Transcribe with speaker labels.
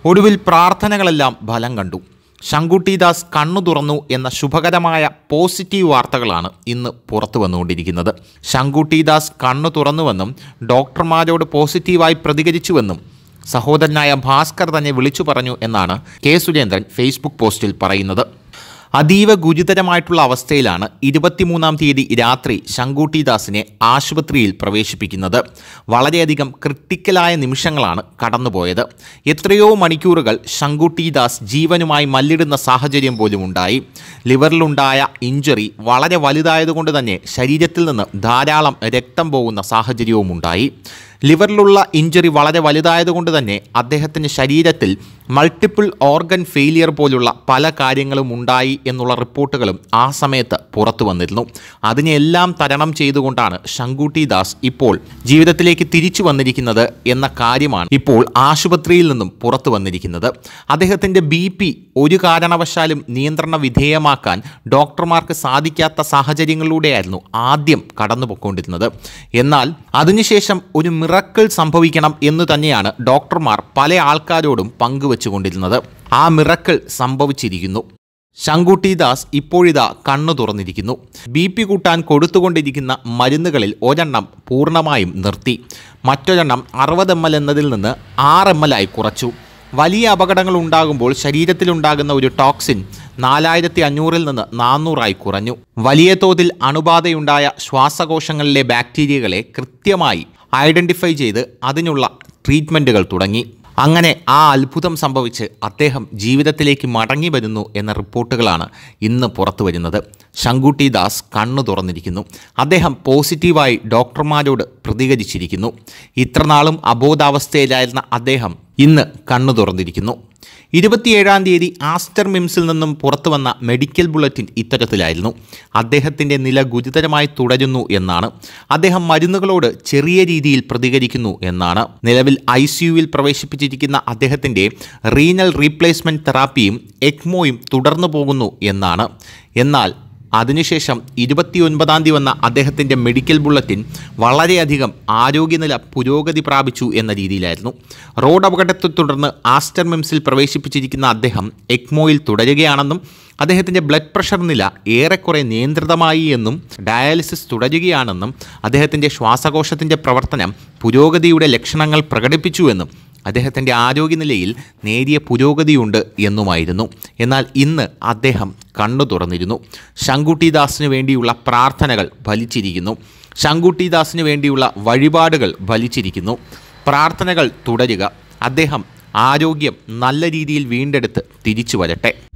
Speaker 1: ഒടുവിൽ പ്രാർത്ഥനകളെല്ലാം ഫലം കണ്ടു ശങ്കുട്ടിദാസ് കണ്ണു തുറന്നു എന്ന ശുഭകരമായ പോസിറ്റീവ് വാർത്തകളാണ് ഇന്ന് പുറത്തു വന്നുകൊണ്ടിരിക്കുന്നത് ശങ്കുട്ടിദാസ് കണ്ണു തുറന്നുവെന്നും ഡോക്ടർമാരോട് പോസിറ്റീവായി പ്രതികരിച്ചുവെന്നും സഹോദരനായ ഭാസ്കർ തന്നെ വിളിച്ചു പറഞ്ഞു എന്നാണ് കെ സുരേന്ദ്രൻ ഫേസ്ബുക്ക് പോസ്റ്റിൽ പറയുന്നത് അതീവ ഗുരുതരമായിട്ടുള്ള അവസ്ഥയിലാണ് ഇരുപത്തിമൂന്നാം തീയതി രാത്രി ശങ്കൂട്ടിദാസിനെ ആശുപത്രിയിൽ പ്രവേശിപ്പിക്കുന്നത് വളരെയധികം ക്രിട്ടിക്കലായ നിമിഷങ്ങളാണ് കടന്നുപോയത് എത്രയോ മണിക്കൂറുകൾ ശങ്കൂട്ടിദാസ് ജീവനുമായി മല്ലിടുന്ന സാഹചര്യം പോലും ഉണ്ടായി ലിവറിലുണ്ടായ ഇഞ്ചുറി വളരെ വലുതായതുകൊണ്ട് തന്നെ ശരീരത്തിൽ നിന്ന് ധാരാളം രക്തം പോകുന്ന സാഹചര്യവും ഉണ്ടായി ലിവറിലുള്ള ഇഞ്ചുറി വളരെ വലുതായതുകൊണ്ട് തന്നെ അദ്ദേഹത്തിൻ്റെ ശരീരത്തിൽ മൾട്ടിപ്പിൾ ഓർഗൻ ഫെയിലിയർ പോലുള്ള പല കാര്യങ്ങളും ഉണ്ടായി എന്നുള്ള റിപ്പോർട്ടുകളും ആ സമയത്ത് പുറത്തു വന്നിരുന്നു അതിനെല്ലാം തരണം ചെയ്തുകൊണ്ടാണ് ശങ്കൂട്ടി ദാസ് ഇപ്പോൾ ജീവിതത്തിലേക്ക് തിരിച്ചു വന്നിരിക്കുന്നത് എന്ന കാര്യമാണ് ഇപ്പോൾ ആശുപത്രിയിൽ നിന്നും പുറത്തു വന്നിരിക്കുന്നത് അദ്ദേഹത്തിൻ്റെ ബി പി ഒരു കാരണവശാലും നിയന്ത്രണ വിധേയമാക്കാൻ ഡോക്ടർമാർക്ക് സാധിക്കാത്ത സാഹചര്യങ്ങളിലൂടെയായിരുന്നു ആദ്യം കടന്നുപോയിക്കൊണ്ടിരുന്നത് എന്നാൽ അതിനുശേഷം ഒരു മിറക്കിൾ സംഭവിക്കണം എന്ന് തന്നെയാണ് ഡോക്ടർമാർ പല ആൾക്കാരോടും പങ്കുവച്ചുകൊണ്ടിരുന്നത് ആ മിറക്കിൾ സംഭവിച്ചിരിക്കുന്നു ശങ്കുട്ടി ദാസ് ഇപ്പോഴിതാ കണ്ണു തുറന്നിരിക്കുന്നു ബി പി കൂട്ടാൻ കൊടുത്തുകൊണ്ടിരിക്കുന്ന മരുന്നുകളിൽ ഒരെണ്ണം പൂർണ്ണമായും നിർത്തി മറ്റൊരെണ്ണം അറുപത് എം എൽ എന്നതിൽ നിന്ന് ആറ് എം എൽ ആയി കുറച്ചു വലിയ അപകടങ്ങൾ ഉണ്ടാകുമ്പോൾ ശരീരത്തിലുണ്ടാകുന്ന ഒരു ടോക്സിൻ നാലായിരത്തി അഞ്ഞൂറിൽ നിന്ന് നാനൂറായി കുറഞ്ഞു വലിയ തോതിൽ അണുബാധയുണ്ടായ ശ്വാസകോശങ്ങളിലെ ബാക്ടീരിയകളെ കൃത്യമായി ഐഡൻറ്റിഫൈ ചെയ്ത് അതിനുള്ള ട്രീറ്റ്മെൻറ്റുകൾ തുടങ്ങി അങ്ങനെ ആ അത്ഭുതം സംഭവിച്ച് അദ്ദേഹം ജീവിതത്തിലേക്ക് മടങ്ങി വരുന്നു എന്ന റിപ്പോർട്ടുകളാണ് ഇന്ന് പുറത്തു വരുന്നത് ശങ്കുട്ടി ദാസ് കണ്ണു തുറന്നിരിക്കുന്നു അദ്ദേഹം പോസിറ്റീവായി ഡോക്ടർമാരോട് പ്രതികരിച്ചിരിക്കുന്നു ഇത്രനാളും അബോധാവസ്ഥയിലായിരുന്ന അദ്ദേഹം ഇന്ന് കണ്ണു തുറന്നിരിക്കുന്നു ഇരുപത്തിയേഴാം തീയതി ആസ്റ്റർ മിംസിൽ നിന്നും പുറത്തു വന്ന മെഡിക്കൽ ബുള്ളറ്റിൻ ഇത്തരത്തിലായിരുന്നു അദ്ദേഹത്തിൻ്റെ നില ഗുരുതരമായി തുടരുന്നു എന്നാണ് അദ്ദേഹം മരുന്നുകളോട് ചെറിയ രീതിയിൽ പ്രതികരിക്കുന്നു എന്നാണ് നിലവിൽ ഐ സിയുവിൽ പ്രവേശിപ്പിച്ചിരിക്കുന്ന അദ്ദേഹത്തിൻ്റെ റീനൽ റീപ്ലേസ്മെൻറ്റ് തെറാപ്പിയും എക്മോയും തുടർന്നു പോകുന്നു എന്നാണ് എന്നാൽ അതിനുശേഷം ഇരുപത്തിയൊൻപതാം തീയതി വന്ന അദ്ദേഹത്തിൻ്റെ മെഡിക്കൽ ബുള്ളറ്റിൻ വളരെയധികം ആരോഗ്യനില പുരോഗതി പ്രാപിച്ചു എന്ന രീതിയിലായിരുന്നു റോഡ് അപകടത്തെ തുടർന്ന് ആസ്റ്റർ മിംസിൽ പ്രവേശിപ്പിച്ചിരിക്കുന്ന അദ്ദേഹം എക്മോയിൽ തുടരുകയാണെന്നും അദ്ദേഹത്തിൻ്റെ ബ്ലഡ് പ്രഷർ നില ഏറെക്കുറെ നിയന്ത്രിതമായി എന്നും ഡയാലിസിസ് തുടരുകയാണെന്നും അദ്ദേഹത്തിൻ്റെ ശ്വാസകോശത്തിൻ്റെ പ്രവർത്തനം പുരോഗതിയുടെ ലക്ഷണങ്ങൾ പ്രകടിപ്പിച്ചുവെന്നും അദ്ദേഹത്തിൻ്റെ ആരോഗ്യനിലയിൽ നേരിയ പുരോഗതിയുണ്ട് എന്നുമായിരുന്നു എന്നാൽ ഇന്ന് അദ്ദേഹം കണ്ണു തുറന്നിരുന്നു ശങ്കുട്ടിദാസിന് വേണ്ടിയുള്ള പ്രാർത്ഥനകൾ ഫലിച്ചിരിക്കുന്നു ശങ്കുട്ടിദാസിന് വേണ്ടിയുള്ള വഴിപാടുകൾ ഫലിച്ചിരിക്കുന്നു പ്രാർത്ഥനകൾ തുടരുക അദ്ദേഹം ആരോഗ്യം നല്ല രീതിയിൽ വീണ്ടെടുത്ത് തിരിച്ചു വരട്ടെ